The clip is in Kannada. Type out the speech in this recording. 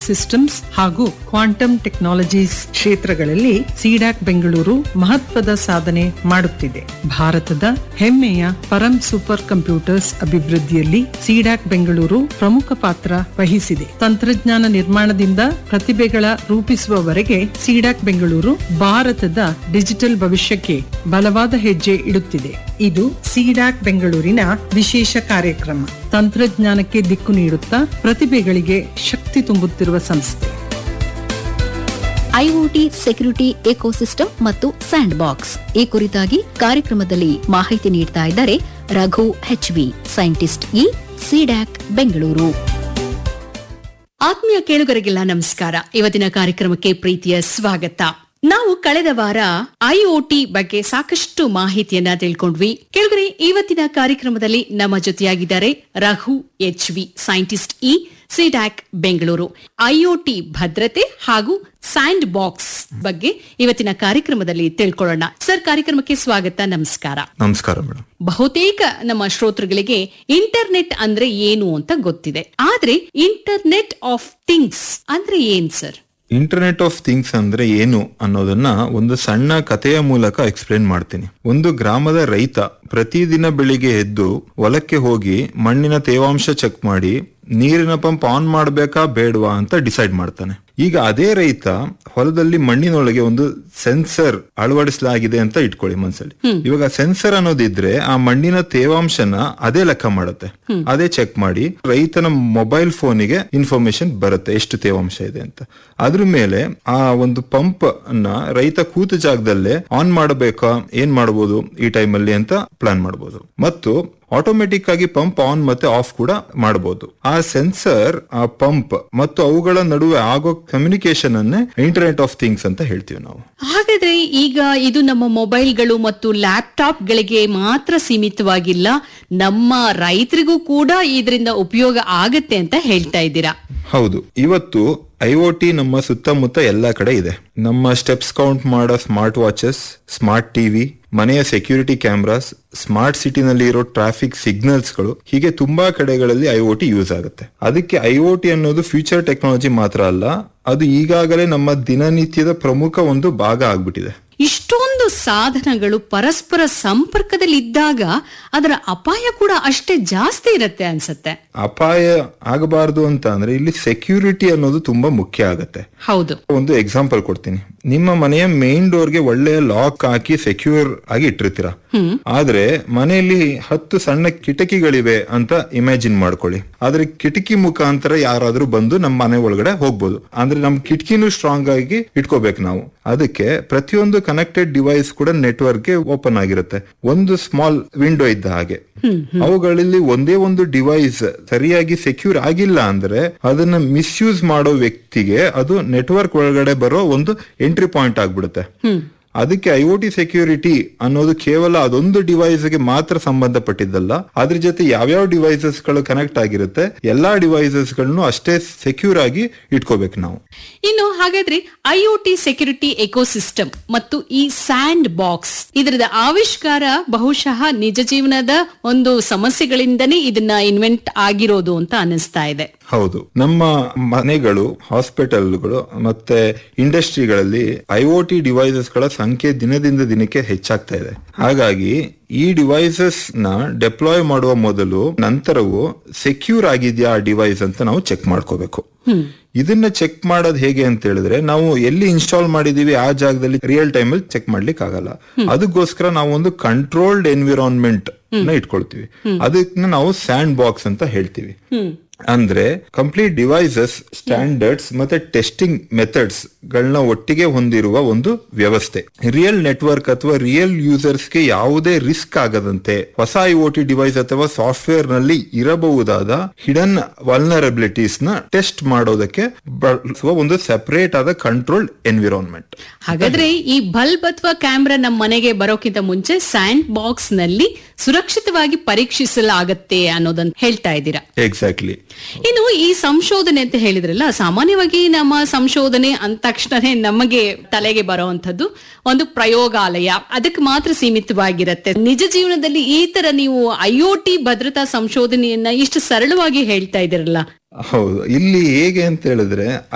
ಸಿಸ್ಟಮ್ಸ್ ಹಾಗೂ ಕ್ವಾಂಟಮ್ ಟೆಕ್ನಾಲಜೀಸ್ ಕ್ಷೇತ್ರಗಳಲ್ಲಿ ಸಿಡಾಕ್ ಬೆಂಗಳೂರು ಮಹತ್ವದ ಸಾಧನೆ ಮಾಡುತ್ತಿದೆ ಭಾರತದ ಹೆಮ್ಮೆಯ ಪರಂ ಸೂಪರ್ ಕಂಪ್ಯೂಟರ್ಸ್ ಅಭಿವೃದ್ಧಿಯಲ್ಲಿ ಸಿಡಾಕ್ ಬೆಂಗಳೂರು ಪ್ರಮುಖ ಪಾತ್ರ ವಹಿಸಿದೆ ತಂತ್ರಜ್ಞಾನ ನಿರ್ಮಾಣದಿಂದ ಪ್ರತಿಭೆಗಳ ರೂಪಿಸುವವರೆಗೆ ಸಿಡಾಕ್ ಬೆಂಗಳೂರು ಭಾರತದ ಡಿಜಿಟಲ್ ಭವಿಷ್ಯಕ್ಕೆ ಬಲವಾದ ಹೆಜ್ಜೆ ಇಡುತ್ತಿದೆ ಇದು ಸಿಡಾಕ್ ಬೆಂಗಳೂರಿನ ವಿಶೇಷ ಕಾರ್ಯಕ್ರಮ ತಂತ್ರಜ್ಞಾನಕ್ಕೆ ದಿಕ್ಕು ನೀಡುತ್ತಾ ಪ್ರತಿಭೆಗಳಿಗೆ ಶಕ್ತಿ ತುಂಬುತ್ತಿರುವ ಸಂಸ್ಥೆ ಐಒಟಿ ಸೆಕ್ಯೂರಿಟಿ ಎಕೋಸಿಸ್ಟಮ್ ಮತ್ತು ಸ್ಯಾಂಡ್ ಬಾಕ್ಸ್ ಈ ಕುರಿತಾಗಿ ಕಾರ್ಯಕ್ರಮದಲ್ಲಿ ಮಾಹಿತಿ ನೀಡ್ತಾ ಇದ್ದಾರೆ Raghu HV scientist E CDAC Bengaluru ಆತ್ಮೀಯ ಕೇಳುಗರಿಗೆಲ್ಲ ನಮಸ್ಕಾರ ಇವತ್ತಿನ ಕಾರ್ಯಕ್ರಮಕ್ಕೆ ಪ್ರೀತಿಯ ಸ್ವಾಗತ ನಾವು ಕಳೆದ ವಾರ ಐಒಟಿ ಬಗ್ಗೆ ಸಾಕಷ್ಟು ಮಾಹಿತಿಯನ್ನ ತಿಳ್ಕೊಂಡ್ವಿ ಕೆಳಗರೆ ಇವತ್ತಿನ ಕಾರ್ಯಕ್ರಮದಲ್ಲಿ ನಮ್ಮ ಜೊತೆಯಾಗಿದ್ದಾರೆ Raghu H V scientist E CDAC Bengaluru IOT ಭದ್ರತೆ ಹಾಗೂ ಸ್ಯಾಂಡ್ ಬಾಕ್ಸ್ ಬಗ್ಗೆ ಇವತ್ತಿನ ಕಾರ್ಯಕ್ರಮದಲ್ಲಿ ತಿಳ್ಕೊಳ್ಳೋಣ ಸರ್ ಕಾರ್ಯಕ್ರಮಕ್ಕೆ ಸ್ವಾಗತ ನಮಸ್ಕಾರ ನಮಸ್ಕಾರ ಮೇಡಮ್ ಬಹುತೇಕ ನಮ್ಮ ಶ್ರೋತೃಗಳಿಗೆ ಇಂಟರ್ನೆಟ್ ಅಂದ್ರೆ ಏನು ಅಂತ ಗೊತ್ತಿದೆ ಆದ್ರೆ ಇಂಟರ್ನೆಟ್ ಆಫ್ ಥಿಂಗ್ಸ್ ಅಂದ್ರೆ ಏನ್ ಸರ್ ಇಂಟರ್ನೆಟ್ ಆಫ್ ಥಿಂಗ್ಸ್ ಅಂದ್ರೆ ಏನು ಅನ್ನೋದನ್ನ ಒಂದು ಸಣ್ಣ ಕಥೆಯ ಮೂಲಕ ಎಕ್ಸ್ಪ್ಲೇನ್ ಮಾಡ್ತೀನಿ ಒಂದು ಗ್ರಾಮದ ರೈತ ಪ್ರತಿದಿನ ಬೆಳಿಗ್ಗೆ ಎದ್ದು ಹೊಲಕ್ಕೆ ಹೋಗಿ ಮಣ್ಣಿನ ತೇವಾಂಶ ಚೆಕ್ ಮಾಡಿ ನೀರಿನ ಪಂಪ್ ಆನ್ ಮಾಡ್ಬೇಕಾ ಬೇಡವಾ ಅಂತ ಡಿಸೈಡ್ ಮಾಡ್ತಾನೆ ಈಗ ಅದೇ ರೈತ ಹೊಲದಲ್ಲಿ ಮಣ್ಣಿನೊಳಗೆ ಒಂದು ಸೆನ್ಸರ್ ಅಳವಡಿಸಲಾಗಿದೆ ಅಂತ ಇಟ್ಕೊಳ್ಳಿ ಮನ್ಸಲ್ಲಿ ಇವಾಗ ಸೆನ್ಸರ್ ಅನ್ನೋದಿದ್ರೆ ಆ ಮಣ್ಣಿನ ತೇವಾಂಶನ ಅದೇ ಲೆಕ್ಕ ಮಾಡುತ್ತೆ ಅದೇ ಚೆಕ್ ಮಾಡಿ ರೈತನ ಮೊಬೈಲ್ ಫೋನಿಗೆ ಇನ್ಫಾರ್ಮೇಶನ್ ಬರುತ್ತೆ ಎಷ್ಟು ತೇವಾಂಶ ಇದೆ ಅಂತ ಅದ್ರ ಮೇಲೆ ಆ ಒಂದು ಪಂಪ್ ಅನ್ನ ರೈತ ಕೂತ ಜಾಗದಲ್ಲೇ ಆನ್ ಮಾಡಬೇಕಾ ಏನ್ ಮಾಡಬಹುದು ಈ ಟೈಮಲ್ಲಿ ಅಂತ ಪ್ಲಾನ್ ಮಾಡಬಹುದು ಮತ್ತು ಆಟೋಮೆಟಿಕ್ ಆಗಿ ಪಂಪ್ ಆನ್ ಮತ್ತೆ ಆಫ್ ಕೂಡ ಮಾಡಬಹುದು ಆ ಸೆನ್ಸರ್ ಆ ಪಂಪ್ ಮತ್ತು ಅವುಗಳ ನಡುವೆ ಆಗೋ ಕಮ್ಯುನಿಕೇಶನ್ ಅನ್ನೇ ಇಂಟರ್ನೆಟ್ ಆಫ್ ಥಿಂಗ್ಸ್ ಅಂತ ಹೇಳ್ತೀವಿ ನಾವು ಹಾಗಾದ್ರೆ ಈಗ ಇದು ನಮ್ಮ ಮೊಬೈಲ್ಗಳು ಮತ್ತು ಲ್ಯಾಪ್ಟಾಪ್ ಗಳಿಗೆ ಮಾತ್ರ ಸೀಮಿತವಾಗಿಲ್ಲ ನಮ್ಮ ರೈತರಿಗೂ ಕೂಡ ಇದರಿಂದ ಉಪಯೋಗ ಆಗತ್ತೆ ಅಂತ ಹೇಳ್ತಾ ಇದ್ದೀರಾ ಹೌದು ಇವತ್ತು ಐಒಟಿ ನಮ್ಮ ಸುತ್ತಮುತ್ತ ಎಲ್ಲಾ ಕಡೆ ಇದೆ ನಮ್ಮ ಸ್ಟೆಪ್ಸ್ ಕೌಂಟ್ ಮಾಡೋ ಸ್ಮಾರ್ಟ್ ವಾಚಸ್ ಸ್ಮಾರ್ಟ್ ಟಿವಿ ಮನೆಯ ಸೆಕ್ಯೂರಿಟಿ ಕ್ಯಾಮ್ರಾಸ್ ಸ್ಮಾರ್ಟ್ ಸಿಟಿನಲ್ಲಿ ಇರೋ ಟ್ರಾಫಿಕ್ ಸಿಗ್ನಲ್ಸ್ ಗಳು ಹೀಗೆ ತುಂಬಾ ಕಡೆಗಳಲ್ಲಿ ಐಒಟಿ ಯೂಸ್ ಆಗುತ್ತೆ ಅದಕ್ಕೆ ಐಒಟಿ ಅನ್ನೋದು ಫ್ಯೂಚರ್ ಟೆಕ್ನಾಲಜಿ ಮಾತ್ರ ಅಲ್ಲ ಅದು ಈಗಾಗಲೇ ನಮ್ಮ ದಿನನಿತ್ಯದ ಪ್ರಮುಖ ಒಂದು ಭಾಗ ಆಗ್ಬಿಟ್ಟಿದೆ ಇಷ್ಟೊಂದು ಸಾಧನಗಳು ಪರಸ್ಪರ ಸಂಪರ್ಕದಲ್ಲಿ ಇದ್ದಾಗ ಅದರ ಅಪಾಯ ಕೂಡ ಅಷ್ಟೇ ಜಾಸ್ತಿ ಇರತ್ತೆ ಅನ್ಸತ್ತೆ ಅಪಾಯ ಆಗಬಾರದು ಅಂತ ಅಂದ್ರೆ ಇಲ್ಲಿ ಸೆಕ್ಯೂರಿಟಿ ಅನ್ನೋದು ತುಂಬಾ ಮುಖ್ಯ ಆಗತ್ತೆ ಹೌದು ಒಂದು ಎಕ್ಸಾಂಪಲ್ ಕೊಡ್ತೀನಿ ನಿಮ್ಮ ಮನೆಯ ಮೇನ್ ಡೋರ್ಗೆ ಒಳ್ಳೆಯ ಲಾಕ್ ಹಾಕಿ ಸೆಕ್ಯೂರ್ ಆಗಿ ಇಟ್ಟಿರ್ತೀರಾ ಆದ್ರೆ ಮನೆಯಲ್ಲಿ ಹತ್ತು ಸಣ್ಣ ಕಿಟಕಿಗಳಿವೆ ಅಂತ ಇಮ್ಯಾಜಿನ್ ಮಾಡ್ಕೊಳ್ಳಿ ಆದ್ರೆ ಕಿಟಕಿ ಮುಖಾಂತರ ಯಾರಾದ್ರೂ ಬಂದು ನಮ್ಮ ಮನೆ ಒಳಗಡೆ ಹೋಗ್ಬೋದು ಅಂದ್ರೆ ನಮ್ ಕಿಟಕಿನೂ ಸ್ಟ್ರಾಂಗ್ ಆಗಿ ಇಟ್ಕೋಬೇಕು ನಾವು ಅದಕ್ಕೆ ಪ್ರತಿಯೊಂದು ಕನೆಕ್ಟೆಡ್ ಡಿವೈಸ್ ಕೂಡ ನೆಟ್ವರ್ಕ್ ಗೆ ಓಪನ್ ಆಗಿರುತ್ತೆ ಒಂದು ಸ್ಮಾಲ್ ವಿಂಡೋ ಇದ್ದ ಹಾಗೆ ಅವುಗಳಲ್ಲಿ ಒಂದೇ ಒಂದು ಡಿವೈಸ್ ಸರಿಯಾಗಿ ಸೆಕ್ಯೂರ್ ಆಗಿಲ್ಲ ಅಂದ್ರೆ ಅದನ್ನ ಮಿಸ್ಯೂಸ್ ಮಾಡೋ ವ್ಯಕ್ತಿಗೆ ಅದು ನೆಟ್ವರ್ಕ್ ಒಳಗಡೆ ಬರೋ ಒಂದು ಎಂಟ್ರಿ ಪಾಯಿಂಟ್ ಆಗ್ಬಿಡುತ್ತೆ ಅದಕ್ಕೆ ಐಒಟಿ ಸೆಕ್ಯೂರಿಟಿ ಅನ್ನೋದು ಕೇವಲ ಅದೊಂದು ಡಿವೈಸ್ ಗೆ ಮಾತ್ರ ಸಂಬಂಧಪಟ್ಟಿದ್ದಲ್ಲ ಅದ್ರ ಜೊತೆ ಯಾವ್ಯಾವ ಡಿವೈಸಸ್ ಗಳು ಕನೆಕ್ಟ್ ಆಗಿರುತ್ತೆ ಎಲ್ಲಾ ಡಿವೈಸಸ್ ಗಳನ್ನು ಅಷ್ಟೇ ಸೆಕ್ಯೂರ್ ಆಗಿ ಇಟ್ಕೋಬೇಕು ನಾವು ಇನ್ನು ಹಾಗಾದ್ರೆ ಐಒಟಿ ಸೆಕ್ಯೂರಿಟಿ ಎಕೋಸಿಸ್ಟಮ್ ಮತ್ತು ಈ ಸ್ಯಾಂಡ್ ಬಾಕ್ಸ್ ಇದರದ ಆವಿಷ್ಕಾರ ಬಹುಶಃ ನಿಜ ಜೀವನದ ಒಂದು ಸಮಸ್ಯೆಗಳಿಂದನೇ ಇದನ್ನ ಇನ್ವೆಂಟ್ ಆಗಿರೋದು ಅಂತ ಅನಿಸ್ತಾ ಇದೆ ಹೌದು ನಮ್ಮ ಮನೆಗಳು ಹಾಸ್ಪಿಟಲ್ಗಳು ಮತ್ತೆ ಇಂಡಸ್ಟ್ರಿಗಳಲ್ಲಿ ಐಒಟಿ ಡಿವೈಸಸ್ ಗಳ ಸಂಖ್ಯೆ ದಿನದಿಂದ ದಿನಕ್ಕೆ ಹೆಚ್ಚಾಗ್ತಾ ಇದೆ ಹಾಗಾಗಿ ಈ ಡಿವೈಸಸ್ ನ ಡೆಪ್ಲಾಯ್ ಮಾಡುವ ಮೊದಲು ನಂತರವು ಸೆಕ್ಯೂರ್ ಆಗಿದೆಯಾ ಆ ಡಿವೈಸ್ ಅಂತ ನಾವು ಚೆಕ್ ಮಾಡ್ಕೋಬೇಕು ಇದನ್ನ ಚೆಕ್ ಮಾಡೋದು ಹೇಗೆ ಅಂತ ಹೇಳಿದ್ರೆ ನಾವು ಎಲ್ಲಿ ಇನ್ಸ್ಟಾಲ್ ಮಾಡಿದೀವಿ ಆ ಜಾಗದಲ್ಲಿ ರಿಯಲ್ ಟೈಮ್ ಅಲ್ಲಿ ಚೆಕ್ ಮಾಡ್ಲಿಕ್ಕೆ ಆಗಲ್ಲ ಅದಕ್ಕೋಸ್ಕರ ನಾವು ಒಂದು ಕಂಟ್ರೋಲ್ಡ್ ಎನ್ವಿರಾನ್ಮೆಂಟ್ ನ ಇಟ್ಕೊಳ್ತೀವಿ ಅದನ್ನ ನಾವು ಸ್ಯಾಂಡ್ ಬಾಕ್ಸ್ ಅಂತ ಹೇಳ್ತೀವಿ ಅಂದ್ರೆ ಕಂಪ್ಲೀಟ್ ಡಿವೈಸಸ್ ಸ್ಟ್ಯಾಂಡರ್ಡ್ಸ್ ಮತ್ತೆ ಟೆಸ್ಟಿಂಗ್ ಮೆಥಡ್ಸ್ ಗಳನ್ನ ಒಟ್ಟಿಗೆ ಹೊಂದಿರುವ ಒಂದು ವ್ಯವಸ್ಥೆ ರಿಯಲ್ ನೆಟ್ವರ್ಕ್ ಅಥವಾ ರಿಯಲ್ ಯೂಸರ್ಸ್ ಗೆ ಯಾವುದೇ ರಿಸ್ಕ್ ಆಗದಂತೆ ಹೊಸ ಐಒಟಿ ಡಿವೈಸ್ ಅಥವಾ ಸಾಫ್ಟ್ವೇರ್ ನಲ್ಲಿ ಇರಬಹುದಾದ ಹಿಡನ್ ವಲ್ನರಬಿಲಿಟೀಸ್ ನ ಟೆಸ್ಟ್ ಮಾಡೋದಕ್ಕೆ ಬಳಸುವ ಒಂದು ಸೆಪರೇಟ್ ಆದ ಕಂಟ್ರೋಲ್ಡ್ ಎನ್ವಿರಾನ್ಮೆಂಟ್ ಹಾಗಾದ್ರೆ ಈ ಬಲ್ಬ್ ಅಥವಾ ಕ್ಯಾಮ್ರಾ ನಮ್ಮ ಮನೆಗೆ ಬರೋಕ್ಕಿಂತ ಮುಂಚೆ ಸ್ಯಾಂಡ್ ಬಾಕ್ಸ್ ನಲ್ಲಿ ಸುರಕ್ಷಿತವಾಗಿ ಪರೀಕ್ಷಿಸಲಾಗತ್ತೆ ಅನ್ನೋದನ್ನ ಹೇಳ್ತಾ ಇದ್ದೀರಾ ಎಕ್ಸಾಕ್ಟ್ಲಿ ಇನ್ನು ಈ ಸಂಶೋಧನೆ ಅಂತ ಹೇಳಿದ್ರಲ್ಲ ಸಾಮಾನ್ಯವಾಗಿ ನಮ್ಮ ಸಂಶೋಧನೆ ಅಂದ ತಕ್ಷಣನೇ ನಮಗೆ ತಲೆಗೆ ಬರುವಂತದ್ದು ಒಂದು ಪ್ರಯೋಗಾಲಯ ಅದಕ್ಕೆ ಮಾತ್ರ ಸೀಮಿತವಾಗಿರತ್ತೆ ನಿಜ ಜೀವನದಲ್ಲಿ ಈ ತರ ನೀವು ಐಒಟಿ ಭದ್ರತಾ ಸಂಶೋಧನೆಯನ್ನ ಇಷ್ಟು ಸರಳವಾಗಿ ಹೇಳ್ತಾ ಇದ್ದೀರಲ್ಲ ಹೌದು ಇಲ್ಲಿ ಹೇಗೆ ಅಂತ ಹೇಳಿದ್ರೆ